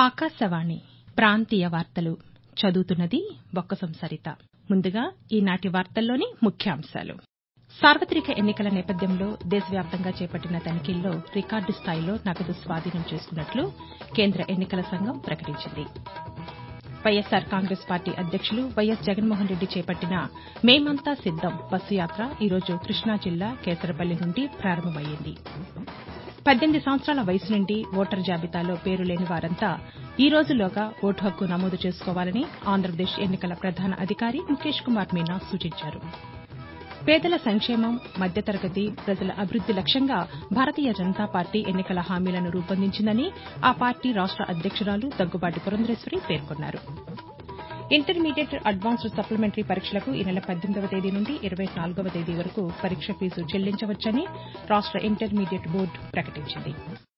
ఆకాశవాణి ప్రాంతీయ వార్తలు చదువుతున్నది బొక్కసం సరిత ముందుగా ఈనాటి వార్తల్లోని ముఖ్యాంశాలు సార్వతిక ఎన్నికల నేపథ్యంలో దేశవ్యాప్తంగా చేపట్టిన తనిఖీల్లో రికార్డు స్థాయిలో నగదు స్వాధీనం చేసుకున్నట్లు కేంద్ర ఎన్నికల సంఘం ప్రకటించింది వైఎస్సార్ కాంగ్రెస్ పార్టీ అధ్యక్షులు వైఎస్ జగన్మోహన్ రెడ్డి చేపట్టిన మేమంతా సిద్దం బస్సు యాత్ర ఈరోజు కృష్ణా జిల్లా కేసరపల్లి నుండి ప్రారంభమయ్యింది పద్దెనిమిది సంవత్సరాల వయసు నుండి ఓటరు జాబితాలో పేరు లేని వారంతా ఈ రోజులోగా ఓటు హక్కు నమోదు చేసుకోవాలని ఆంధ్రప్రదేశ్ ఎన్నికల ప్రధాన అధికారి ముఖేష్ కుమార్ మీనా సూచించారు పేదల సంక్షేమం మధ్యతరగతి ప్రజల అభివృద్ది లక్ష్యంగా భారతీయ జనతా పార్టీ ఎన్నికల హామీలను రూపొందించిందని ఆ పార్టీ రాష్ట అధ్యక్షురాలు దగ్గుబాటి పురంధేశ్వరి పేర్కొన్నారు ఇంటర్మీడియట్ అడ్వాన్స్డ్ సప్లిమెంటరీ పరీక్షలకు ఈ నెల పద్దెనిమిదవ తేదీ నుండి ఇరవై నాలుగవ తేదీ వరకు పరీక్ష ఫీజు చెల్లించవచ్చని రాష్ట ఇంటర్మీడియట్ బోర్డు ప్రకటించింది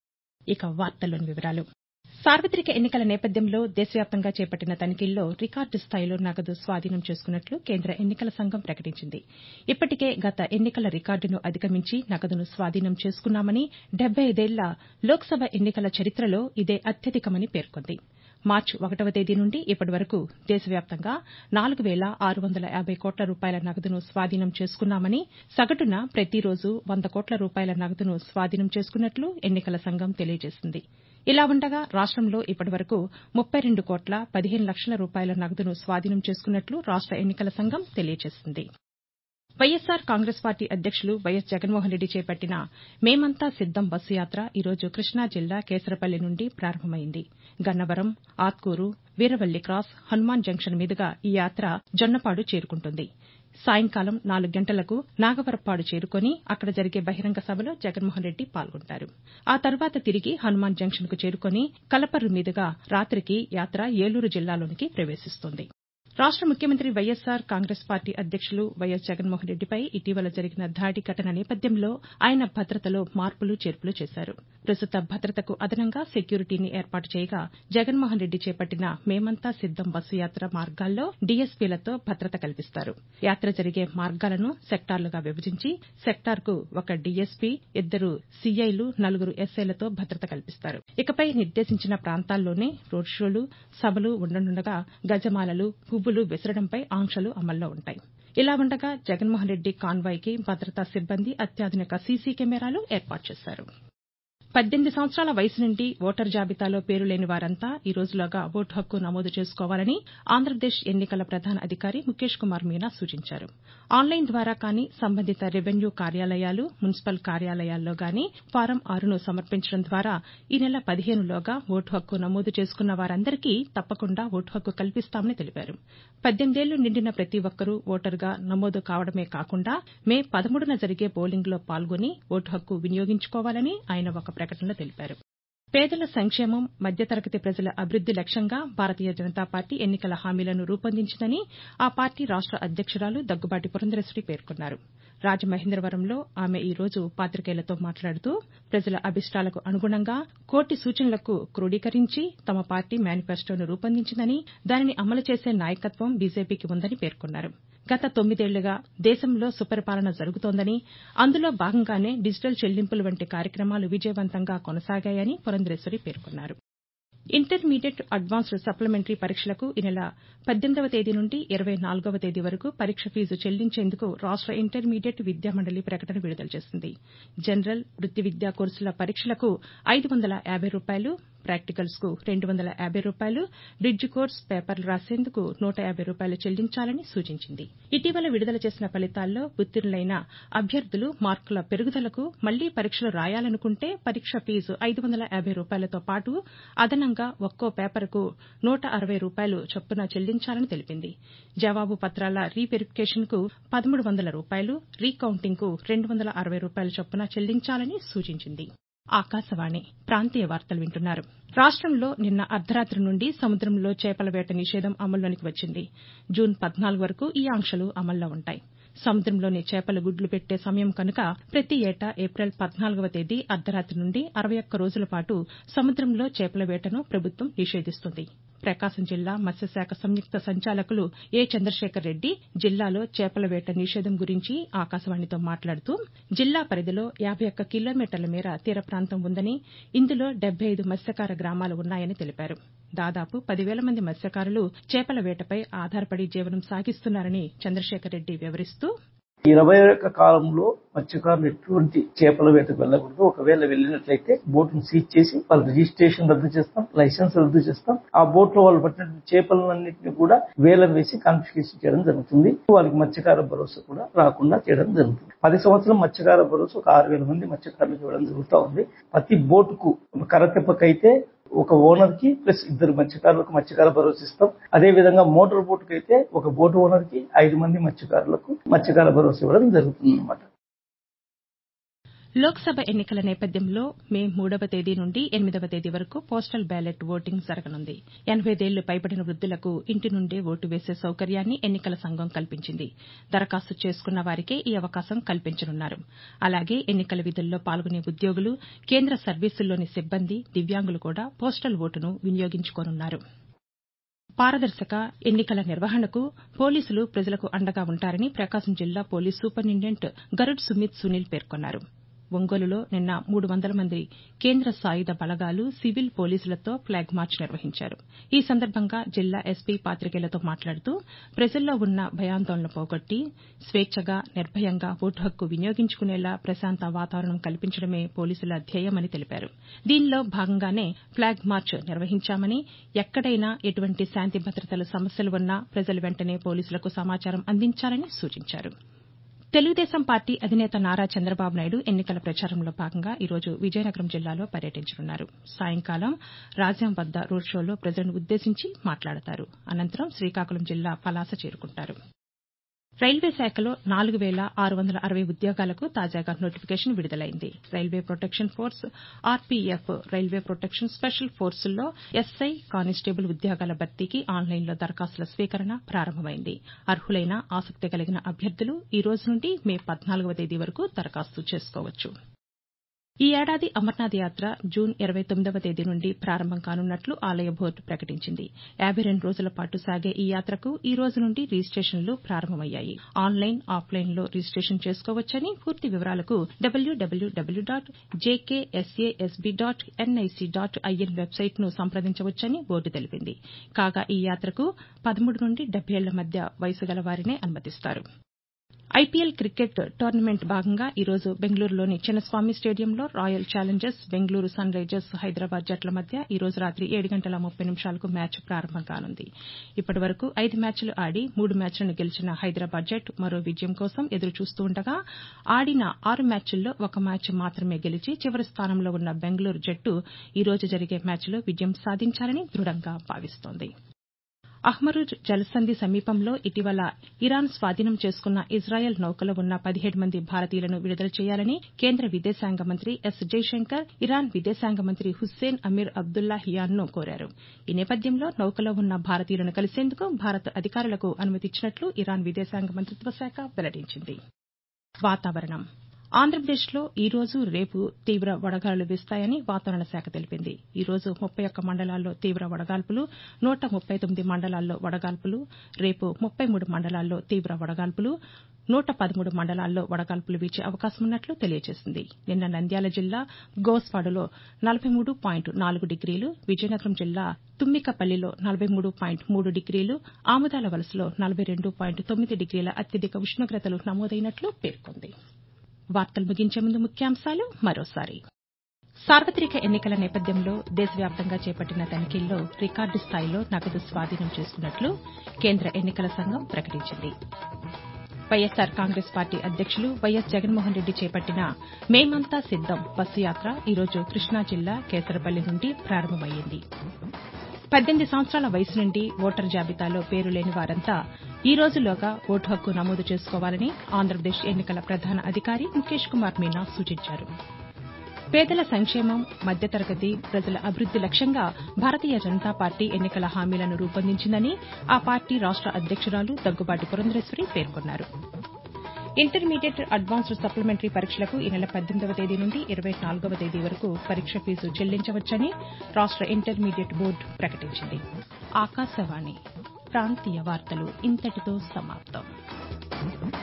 సార్వతిక ఎన్నికల నేపథ్యంలో దేశవ్యాప్తంగా చేపట్టిన తనిఖీల్లో రికార్డు స్థాయిలో నగదు స్వాధీనం చేసుకున్నట్లు కేంద్ర ఎన్నికల సంఘం ప్రకటించింది ఇప్పటికే గత ఎన్నికల రికార్డును అధిగమించి నగదును స్వాధీనం చేసుకున్నామని డెబ్బై ఐదేళ్ల లోక్సభ ఎన్నికల చరిత్రలో ఇదే అత్యధికమని పేర్కొంది మార్చి ఒకటవ తేదీ నుండి ఇప్పటి వరకు దేశవ్యాప్తంగా నాలుగు వేల ఆరు వందల యాబై కోట్ల రూపాయల నగదును స్వాధీనం చేసుకున్నామని సగటున ప్రతిరోజు వంద కోట్ల రూపాయల నగదును స్వాధీనం చేసుకున్నట్లు ఎన్నికల సంఘం తెలియజేసింది ఇలా ఉండగా రాష్టంలో ఇప్పటి వరకు ముప్పై రెండు కోట్ల పదిహేను లక్షల రూపాయల నగదును స్వాధీనం చేసుకున్నట్లు రాష్ట ఎన్నికల సంఘం తెలియజేసింది వైఎస్సార్ కాంగ్రెస్ పార్టీ అధ్యక్షులు వైఎస్ జగన్మోహన్ రెడ్డి చేపట్టిన మేమంతా సిద్దం బస్సు యాత్ర ఈరోజు కృష్ణా జిల్లా కేసరపల్లి నుండి ప్రారంభమైంది గన్నవరం ఆత్కూరు వీరవల్లి క్రాస్ హనుమాన్ జంక్షన్ మీదుగా ఈ యాత్ర జొన్నపాడు చేరుకుంటుంది సాయంకాలం నాలుగు గంటలకు నాగవరప్పాడు చేరుకుని అక్కడ జరిగే బహిరంగ సభలో జగన్మోహన్ రెడ్డి పాల్గొంటారు ఆ తర్వాత తిరిగి హనుమాన్ జంక్షన్కు చేరుకుని కలపర్రు మీదుగా రాతికి యాత్ర ఏలూరు జిల్లాలోనికి ప్రవేశిస్తుంది రాష్ట ముఖ్యమంత్రి వైఎస్సార్ కాంగ్రెస్ పార్టీ అధ్యక్షులు వైఎస్ జగన్మోహన్ రెడ్డిపై ఇటీవల జరిగిన దాడి ఘటన నేపథ్యంలో ఆయన భద్రతలో మార్పులు చేర్పులు చేశారు ప్రస్తుత భద్రతకు అదనంగా సెక్యూరిటీని ఏర్పాటు చేయగా జగన్మోహన్ రెడ్డి చేపట్టిన మేమంతా సిద్దం బస్సు యాత్ర మార్గాల్లో డీఎస్పీలతో భద్రత కల్పిస్తారు యాత్ర జరిగే మార్గాలను సెక్టార్లుగా విభజించి సెక్టార్కు ఒక డీఎస్పీ ఇద్దరు సీఐలు నలుగురు ఎస్ఐలతో భద్రత కల్పిస్తారు ఇకపై నిర్దేశించిన ప్రాంతాల్లోనే రోడ్ షోలు సభలు ఉండనుండగా గజమాలలు పువ్వులు విసరడంపై ఆంక్షలు అమల్లో ఉంటాయి ఇలా ఉండగా జగన్మోహన్ రెడ్డి కాన్వాయ్కి భద్రతా సిబ్బంది అత్యాధునిక సీసీ కెమెరాలు ఏర్పాటు చేశారు పద్దెనిమిది సంవత్సరాల వయసు నుండి ఓటరు జాబితాలో పేరు లేని వారంతా ఈ రోజులోగా ఓటు హక్కు నమోదు చేసుకోవాలని ఆంధ్రప్రదేశ్ ఎన్నికల ప్రధాన అధికారి ముఖేష్ కుమార్ మీనా సూచించారు ఆన్లైన్ ద్వారా కానీ సంబంధిత రెవెన్యూ కార్యాలయాలు మున్సిపల్ కార్యాలయాల్లో గానీ ఫారం ఆరును సమర్పించడం ద్వారా ఈ నెల పదిహేనులోగా ఓటు హక్కు నమోదు చేసుకున్న వారందరికీ తప్పకుండా ఓటు హక్కు కల్పిస్తామని తెలిపారు పద్దెనిమిదేళ్లు నిండిన ప్రతి ఒక్కరూ ఓటరుగా నమోదు కావడమే కాకుండా మే పదమూడున జరిగే పోలింగ్లో పాల్గొని ఓటు హక్కు వినియోగించుకోవాలని ఆయన ఒక ప్రకటనలో తెలిపారు పేదల సంక్షేమం మధ్యతరగతి ప్రజల అభివృద్ది లక్ష్యంగా భారతీయ జనతా పార్టీ ఎన్నికల హామీలను రూపొందించిందని ఆ పార్టీ రాష్ట అధ్యక్షురాలు దగ్గుబాటి పురంధేశ్వరి పేర్కొన్నారు రాజమహేంద్రవరంలో ఆమె ఈ రోజు పాతికేయులతో మాట్లాడుతూ ప్రజల అభిష్టాలకు అనుగుణంగా కోటి సూచనలకు క్రోడీకరించి తమ పార్టీ మేనిఫెస్టోను రూపొందించిందని దానిని అమలు చేసే నాయకత్వం బీజేపీకి ఉందని పేర్కొన్నారు గత తొమ్మిదేళ్లుగా దేశంలో సుపరిపాలన జరుగుతోందని అందులో భాగంగానే డిజిటల్ చెల్లింపులు వంటి కార్యక్రమాలు విజయవంతంగా కొనసాగాయని పురంధేశ్వరి పేర్కొన్నారు ఇంటర్మీడియట్ అడ్వాన్స్డ్ సప్లిమెంటరీ పరీక్షలకు ఈ నెల పద్దెనిమిదవ తేదీ నుండి ఇరవై నాలుగవ తేదీ వరకు పరీక్ష ఫీజు చెల్లించేందుకు రాష్ట ఇంటర్మీడియట్ విద్యా మండలి ప్రకటన విడుదల చేసింది జనరల్ వృత్తి విద్యా కోర్సుల పరీక్షలకు ఐదు వందల యాబై రూపాయలు ప్రాక్టికల్స్ కు రెండు వందల యాబై రూపాయలు బ్రిడ్జ్ కోర్స్ పేపర్లు రాసేందుకు నూట యాబై రూపాయలు చెల్లించాలని సూచించింది ఇటీవల విడుదల చేసిన ఫలితాల్లో ఉత్తీర్ణులైన అభ్యర్థులు మార్కుల పెరుగుదలకు మళ్లీ పరీక్షలు రాయాలనుకుంటే పరీక్ష ఫీజు ఐదు వందల యాబై రూపాయలతో పాటు అదనంగా ఒక్కో పేపర్కు నూట అరవై రూపాయలు చొప్పున చెల్లించాలని తెలిపింది జవాబు పత్రాల రీ వెరిఫికేషన్కు పదమూడు వందల రూపాయలు రీ కౌంటింగ్కు రెండు వందల అరవై రూపాయల చొప్పున చెల్లించాలని సూచించింది ఆకాశవాణి ప్రాంతీయ వార్తలు వింటున్నారు రాష్టంలో నిన్న అర్ధరాతి నుండి సముద్రంలో చేపల వేట నిషేధం అమల్లోకి వచ్చింది జూన్ పద్నాలుగు వరకు ఈ ఆంక్షలు అమల్లో ఉంటాయి సముద్రంలోని చేపలు గుడ్లు పెట్టే సమయం కనుక ప్రతి ఏటా ఏప్రిల్ పద్నాలుగవ తేదీ అర్ధరాతి నుండి అరవై ఒక్క రోజుల పాటు సముద్రంలో చేపల వేటను ప్రభుత్వం నిషేధిస్తుంది ప్రకాశం జిల్లా మత్స్యశాఖ సంయుక్త సంచాలకులు ఏ చంద్రశేఖర్ రెడ్డి జిల్లాలో చేపల వేట నిషేధం గురించి ఆకాశవాణితో మాట్లాడుతూ జిల్లా పరిధిలో యాబై ఒక్క కిలోమీటర్ల మేర తీర ప్రాంతం ఉందని ఇందులో డెబ్బై ఐదు మత్స్యకార గ్రామాలు ఉన్నాయని తెలిపారు దాదాపు పదివేల మంది మత్స్యకారులు చేపల వేటపై ఆధారపడి జీవనం సాగిస్తున్నారని చంద్రశేఖర్ రెడ్డి వివరిస్తూ ఇరవై యొక్క కాలంలో మత్స్యకారులు ఎటువంటి చేపల వేటకు వెళ్ళకూడదు ఒకవేళ వెళ్ళినట్లయితే బోటును సీజ్ చేసి వాళ్ళ రిజిస్ట్రేషన్ రద్దు చేస్తాం లైసెన్స్ రద్దు చేస్తాం ఆ బోట్ లో వాళ్ళు పట్టిన చేపలన్నింటినీ కూడా వేలం వేసి కాన్ఫిస్కేషన్ చేయడం జరుగుతుంది వాళ్ళకి మత్స్యకార భరోసా కూడా రాకుండా చేయడం జరుగుతుంది పది సంవత్సరం మత్స్యకార భరోసా ఒక ఆరు వేల మంది మత్స్యకారులకు ఇవ్వడం జరుగుతూ ఉంది ప్రతి బోటుకు కర్రతిప్పకైతే ఒక ఓనర్ కి ప్లస్ ఇద్దరు మత్స్యకారులకు మత్స్యకార భరోసా ఇస్తాం అదే విధంగా మోటార్ బోటుకి అయితే ఒక బోటు ఓనర్ కి ఐదు మంది మత్స్యకారులకు మత్స్యకార భరోసా ఇవ్వడం జరుగుతుంది అన్నమాట లోక్సభ ఎన్నికల నేపథ్యంలో మే మూడవ తేదీ నుండి ఎనిమిదవ తేదీ వరకు పోస్టల్ బ్యాలెట్ ఓటింగ్ జరగనుంది ఎనబైదేళ్లు పైబడిన వృద్దులకు ఇంటి నుండే ఓటు వేసే సౌకర్యాన్ని ఎన్నికల సంఘం కల్పించింది దరఖాస్తు చేసుకున్న వారికే ఈ అవకాశం కల్పించనున్నారు అలాగే ఎన్నికల విధుల్లో పాల్గొనే ఉద్యోగులు కేంద్ర సర్వీసుల్లోని సిబ్బంది దివ్యాంగులు కూడా పోస్టల్ ఓటును వినియోగించుకోనున్నారు పారదర్శక ఎన్నికల నిర్వహణకు పోలీసులు ప్రజలకు అండగా ఉంటారని ప్రకాశం జిల్లా పోలీస్ సూపరింటెండెంట్ గరుడ్ సుమిత్ సునీల్ పేర్కొన్నారు ఒంగోలులో నిన్న మూడు వందల మంది కేంద్ర సాయుధ బలగాలు సివిల్ పోలీసులతో ఫ్లాగ్ మార్చ్ నిర్వహించారు ఈ సందర్భంగా జిల్లా ఎస్పీ పాతికేయులతో మాట్లాడుతూ ప్రజల్లో ఉన్న భయాందోళన పోగొట్టి స్వేచ్చగా నిర్భయంగా ఓటు హక్కు వినియోగించుకునేలా ప్రశాంత వాతావరణం కల్పించడమే పోలీసుల ధ్యేయమని తెలిపారు దీనిలో భాగంగానే ఫ్లాగ్ మార్చ్ నిర్వహించామని ఎక్కడైనా ఎటువంటి శాంతి భద్రతల సమస్యలు ఉన్నా ప్రజలు వెంటనే పోలీసులకు సమాచారం అందించాలని సూచించారు తెలుగుదేశం పార్టీ అధినేత నారా చంద్రబాబు నాయుడు ఎన్నికల ప్రచారంలో భాగంగా ఈరోజు విజయనగరం జిల్లాలో పర్యటించనున్నారు సాయంకాలం రాజాం వద్ద రోడ్ షోలో ప్రజలను ఉద్దేశించి మాట్లాడతారు అనంతరం శ్రీకాకుళం జిల్లా పలాస చేరుకుంటారు రైల్వే శాఖలో నాలుగు వేల ఆరు వందల అరవై ఉద్యోగాలకు తాజాగా నోటిఫికేషన్ విడుదలైంది railway protection force RPF railway protection special ఫోర్సుల్లో ఎస్ఐ కానిస్టేబుల్ ఉద్యోగాల భర్తీకి ఆన్లైన్లో దరఖాస్తుల స్వీకరణ ప్రారంభమైంది అర్హులైన ఆసక్తి కలిగిన అభ్యర్థులు ఈ రోజు నుండి మే పద్నాలుగవ తేదీ వరకు దరఖాస్తు చేసుకోవచ్చు ఈ ఏడాది అమర్నాథ్ యాత్ర జూన్ ఇరవై తొమ్మిదవ తేదీ నుండి ప్రారంభం కానున్నట్లు ఆలయ బోర్డు ప్రకటించింది యాబై రెండు రోజుల పాటు సాగే ఈ యాత్రకు ఈ రోజు నుండి రిజిస్టేషన్లు ప్రారంభమయ్యాయి ఆన్లైన్ ఆఫ్లైన్లో రిజిస్టేషన్ చేసుకోవచ్చని పూర్తి వివరాలకు డబ్ల్యూడబ్ల్యూడబ్ల్యూ dot JKSASB dot NIC dot IN వెబ్సైట్ను సంప్రదించవచ్చని బోర్డు తెలిపింది కాగా ఈ యాత్రకు పదమూడు నుండి డెబ్బై ఏళ్ల మధ్య వయసు గల వారినే అనుమతిస్తారు ఐపీఎల్ క్రికెట్ టోర్నమెంట్ భాగంగా ఈరోజు బెంగళూరులోని చిన్నస్వామి స్టేడియంలో Royal Challengers Bengaluru Sunrisers Hyderabad జట్ల మధ్య ఈ రోజు రాత్రి ఏడు గంటల ముప్పై నిమిషాలకు మ్యాచ్ ప్రారంభం కానుంది ఇప్పటి వరకు ఐదు మ్యాచ్లు ఆడి మూడు మ్యాచ్లను గెలిచిన హైదరాబాద్ జట్టు మరో విజయం కోసం ఎదురు చూస్తుండగా ఆడిన ఆరు మ్యాచ్ల్లో ఒక మ్యాచ్ మాత్రమే గెలిచి చివరి స్థానంలో ఉన్న బెంగళూరు జట్టు ఈ రోజు జరిగే మ్యాచ్లో విజయం సాధించాలని దృఢంగా భావిస్తోంది అహ్మరుజ్ జలసంధి సమీపంలో ఇటీవల ఇరాన్ స్వాధీనం చేసుకున్న ఇజ్రాయెల్ నౌకలో ఉన్న పదిహేడు మంది భారతీయులను విడుదల చేయాలని కేంద్ర విదేశాంగ మంత్రి ఎస్ జైశంకర్ ఇరాన్ విదేశాంగ మంత్రి హుస్సేన్ అమీర్ అబ్దుల్లాహియాన్ను కోరారు ఈ నేపథ్యంలో నౌకలో ఉన్న భారతీయులను కలిసేందుకు భారత్ అధికారులకు అనుమతిచ్చినట్లు ఇరాన్ విదేశాంగ మంత్రిత్వ శాఖ వెల్లడించింది వాతావరణం ఆంధ్రప్రదేశ్లో ఈ రోజు రేపు తీవ్ర వడగాలులు వీస్తాయని వాతావరణ శాఖ తెలిపింది ఈ రోజు ముప్పై ఒక్క మండలాల్లో తీవ్ర వడగాల్పులు నూట ముప్పై తొమ్మిది మండలాల్లో వడగాల్పులు రేపు ముప్పై మూడు మండలాల్లో తీవ్ర వడగాల్పులు నూట పదమూడు మండలాల్లో వడగాల్పులు వీచే అవకాశం ఉన్నట్లు తెలియజేసింది నిన్న నంద్యాల జిల్లా గోస్వాడలో నలభై మూడు పాయింట్ నాలుగు డిగ్రీలు విజయనగరం జిల్లా తుమ్మికపల్లిలో నలభై మూడు పాయింట్ మూడు డిగ్రీలు ఆముదాల వలసలో నలభై రెండు పాయింట్ తొమ్మిది డిగ్రీల అత్యధిక ఉష్ణోగ్రతలు నమోదైనట్లు పేర్కొంది వార్తలు ముగించే ముందు ముఖ్యాంశాలు మరోసారి సార్వతిక ఎన్నికల నేపథ్యంలో దేశవ్యాప్తంగా చేపట్టిన తనిఖీల్లో రికార్డు స్థాయిలో నగదు స్వాధీనం చేసుకున్నట్లు కేంద్ర ఎన్నికల సంఘం ప్రకటించింది వైఎస్సార్ కాంగ్రెస్ పార్టీ అధ్యక్షులు వైఎస్ జగన్మోహన్ రెడ్డి చేపట్టిన మేమంతా సిద్దం బస్సు యాత్ర ఈరోజు కృష్ణా జిల్లా కేసరపల్లి నుండి ప్రారంభమయ్యింది పద్దెనిమిది సంవత్సరాల వయసు నుండి ఓటరు జాబితాలో పేరు లేని వారంతా ఈ రోజులోగా ఓటు హక్కు నమోదు చేసుకోవాలని ఆంధ్రప్రదేశ్ ఎన్నికల ప్రధాన అధికారి ముఖేష్ కుమార్ మీనా సూచించారు పేదల సంక్షేమం మధ్యతరగతి ప్రజల అభివృద్ది లక్ష్యంగా భారతీయ జనతా పార్టీ ఎన్నికల హామీలను రూపొందించిందని ఆ పార్టీ రాష్ట అధ్యక్షురాలు దగ్గుబాటి పురంధేశ్వరి పేర్కొన్నారు ఇంటర్మీడియట్ అడ్వాన్స్డ్ సప్లిమెంటరీ పరీక్షలకు ఈ నెల పద్దెనిమిదవ తేదీ నుండి ఇరవై నాలుగవ తేదీ వరకు పరీక్ష ఫీజు చెల్లించవచ్చని రాష్ట ఇంటర్మీడియట్ బోర్డు ప్రకటించింది ఆకాశవాణి ప్రాంతీయ వార్తలు ఇంతటితో సమాప్తం